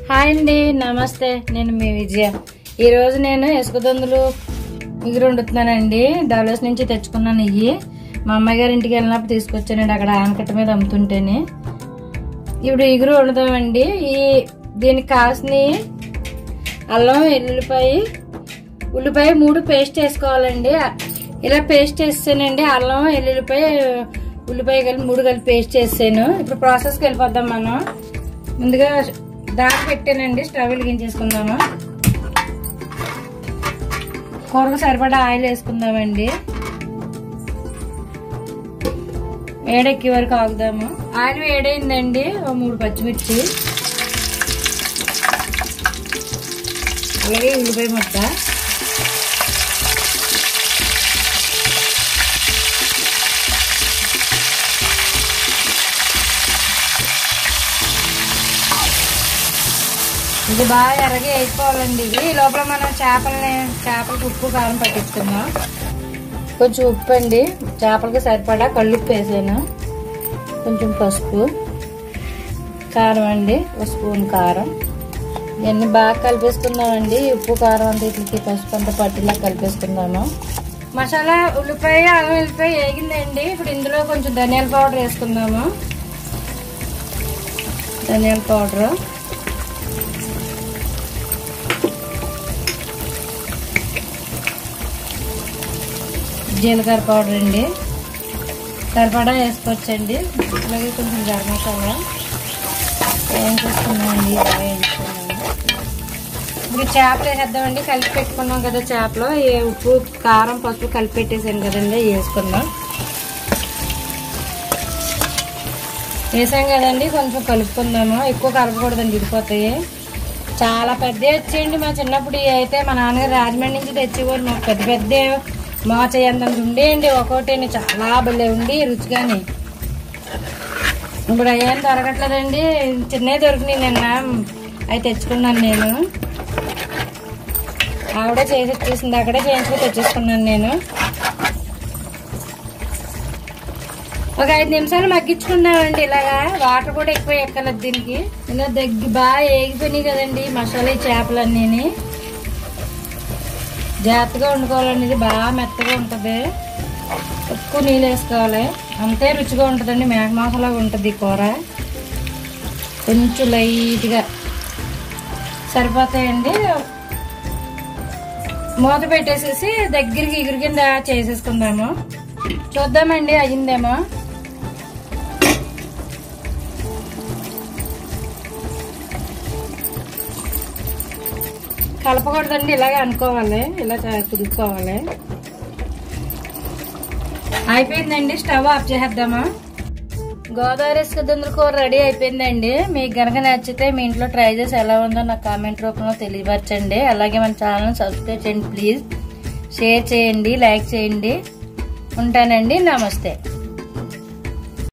hi అండి నమస్తే నేను మీ విజయ ఈరోజు నేను ఇసుక దొందులు ఇగురు వండుతున్నానండి డబ్ల్యూఎస్ నుంచి తెచ్చుకున్నాను ఇవి మా అమ్మాయి గారి ఇంటికి వెళ్ళినప్పుడు తీసుకొచ్చానండి అక్కడ ఆనకట్ట మీద అమ్ముతుంటేనే ఇప్పుడు ఇగురు వండుదామండి ఈ దీనికి కావాల్సిన అల్లం ఎల్లుల్లిపాయ ఉల్లిపాయ మూడు పేస్ట్ వేసుకోవాలండి ఇలా పేస్ట్ వేసానండి అల్లం ఎల్లుల్లిపాయ ఉల్లిపాయ కలిపి మూడు కలిపి పేస్ట్ చేసాను ఇప్పుడు ప్రాసెస్కి వెళ్ళిపోద్దాం మనం ముందుగా దాకా పెట్టానండి స్టవ్ వెలిగించేసుకుందాము కూరకు సరిపడా ఆయిల్ వేసుకుందామండి వేడెక్కే వరకు ఆగుదాము ఆయిల్ వేడైందండి ఓ మూడు పచ్చిమిర్చి అలాగే ఉల్లిపాయ ముక్క ఇది బాగా ఎర్రగా వేసుకోవాలండి ఇది ఈ లోపల మనం చేపలని చేపలకు ఉప్పు కారం పట్టించుకుందాం కొంచెం ఉప్పు అండి చేపలకి సరిపడా కళ్ళుప్పు వేసాను కొంచెం పసుపు కారం అండి ఒక స్పూన్ కారం ఇవన్నీ బాగా కలిపేసుకుందామండి ఉప్పు కారం అంతా ఇట్లకి పసుపు అంతా పట్టిలా కలిపేసుకుందాము మసాలా ఉల్లిపాయ అల్లం ఉల్లిపాయ వేగిందండి ఇప్పుడు ఇందులో కొంచెం ధనియాల పౌడర్ వేసుకుందాము ధనియాల పౌడర్ జీలకర్ర పౌడర్ అండి సరిపడా వేసుకోవచ్చండి అలాగే కొంచెం గరం మసాలా ఏం చేసుకున్నామండి బాగా వేసుకున్నాము ఇప్పుడు చేపలు వేసేద్దామండి కలిపి పెట్టుకున్నాం కదా చేపలు ఏ ఉప్పు కారం పసుపు కలిపి పెట్టేసాను కదండి వేసుకుందాం వేసాం కదండి కొంచెం కలుపుకుందాము ఎక్కువ కలపకూడదండి ఇడిపోతాయి చాలా పెద్ద వచ్చేయండి మా చిన్నప్పుడు ఇవి అయితే మా నాన్నగారు రాజమండ్రి నుంచి తెచ్చేవారు మాకు పెద్ద పెద్ద మోచేయంతంత ఉండేయండి ఒక్కోటి చాలా భలే ఉండి రుచిగాని ఇప్పుడు అయ్యేం దొరకట్లేదండి చిన్నవి దొరికినాయి నిన్న అవి తెచ్చుకున్నాను నేను ఆవిడే చేసి ఇచ్చేసింది అక్కడే చేయించుకుని తెచ్చేసుకున్నాను నేను ఒక ఐదు నిమిషాలు మగ్గించుకున్నామండి ఇలాగా వాటర్ కూడా ఎక్కువ ఎక్కలేదు దీనికి ఇలా దగ్గర బాగా ఏగిపోయినాయి కదండి మసాలా ఈ చేపలన్నీ జాగ్రత్తగా వండుకోవాలండి ఇది బాగా మెత్తగా ఉంటుంది ఎక్కువ నీళ్ళు వేసుకోవాలి అంతే రుచిగా ఉంటుందండి మేక మసాలాగా ఉంటుంది ఈ కూర కొంచెం లైట్గా సరిపోతాయండి మూత పెట్టేసేసి దగ్గరికి ఎగురు కింద చేసేసుకుందాము చూద్దామండి అయ్యిందేమో కలపకూడదండి ఇలాగే అనుకోవాలి ఇలా కుదుపుకోవాలి అయిపోయిందండి స్టవ్ ఆఫ్ చేసేద్దామా గోదావరి ఇసుక కూర రెడీ అయిపోయిందండి మీకు గనక నచ్చితే మీ ఇంట్లో ట్రై చేసి ఎలా ఉందో నాకు కామెంట్ రూపంలో తెలియపరచండి అలాగే మన ఛానల్ సబ్స్క్రైబ్ చేయండి ప్లీజ్ షేర్ చేయండి లైక్ చేయండి ఉంటానండి నమస్తే